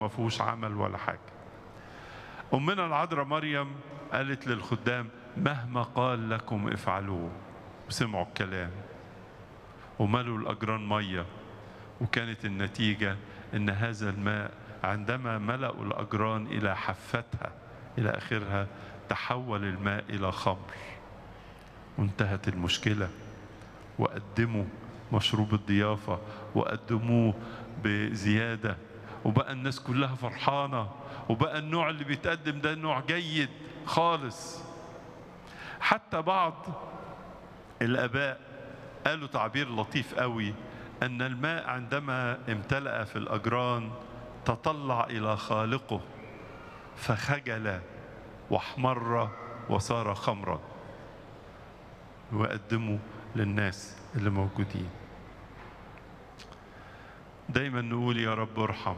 ما فيهوش عمل ولا حاجة أمنا العذراء مريم قالت للخدام مهما قال لكم افعلوه وسمعوا الكلام وملوا الأجران مية وكانت النتيجة أن هذا الماء عندما ملأوا الأجران إلى حفتها إلى آخرها تحول الماء إلى خمر وانتهت المشكلة وقدموا مشروب الضيافة وقدموه بزيادة وبقى الناس كلها فرحانة وبقى النوع اللي بيتقدم ده نوع جيد خالص حتى بعض الآباء قالوا تعبير لطيف قوي أن الماء عندما امتلأ في الأجران تطلع إلى خالقه فخجل واحمر وصار خمرا وقدمه للناس اللي موجودين دايما نقول يا رب ارحم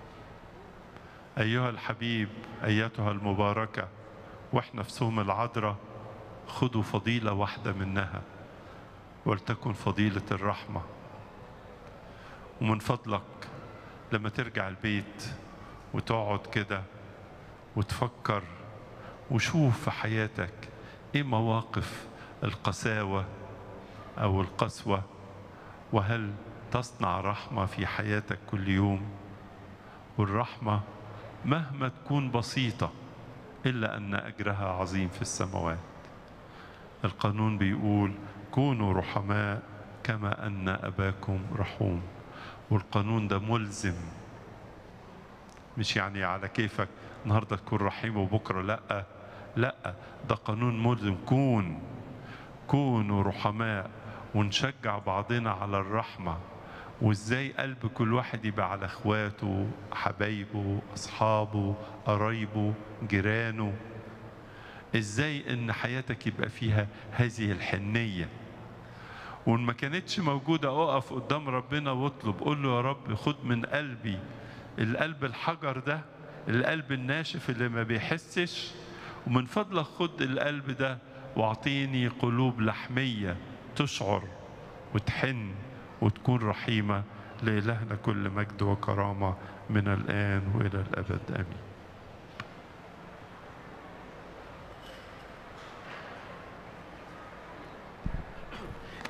أيها الحبيب أيتها المباركة وإحنا في صوم العذراء خذوا فضيلة واحدة منها ولتكن فضيلة الرحمة ومن فضلك لما ترجع البيت وتقعد كده وتفكر وشوف في حياتك ايه مواقف القساوة أو القسوة وهل تصنع رحمة في حياتك كل يوم والرحمة مهما تكون بسيطة إلا أن أجرها عظيم في السماوات القانون بيقول كونوا رحماء كما أن أباكم رحوم والقانون ده ملزم مش يعني على كيفك النهارده تكون رحيم وبكره لا لا ده قانون ملزم كون كونوا رحماء ونشجع بعضنا على الرحمه وازاي قلب كل واحد يبقى على اخواته حبايبه اصحابه قرايبه جيرانه ازاي ان حياتك يبقى فيها هذه الحنيه وان ما كانتش موجوده اقف قدام ربنا واطلب قول له يا رب خد من قلبي القلب الحجر ده القلب الناشف اللي ما بيحسش ومن فضلك خد القلب ده واعطيني قلوب لحميه تشعر وتحن وتكون رحيمه لإلهنا كل مجد وكرامه من الآن وإلى الأبد آمين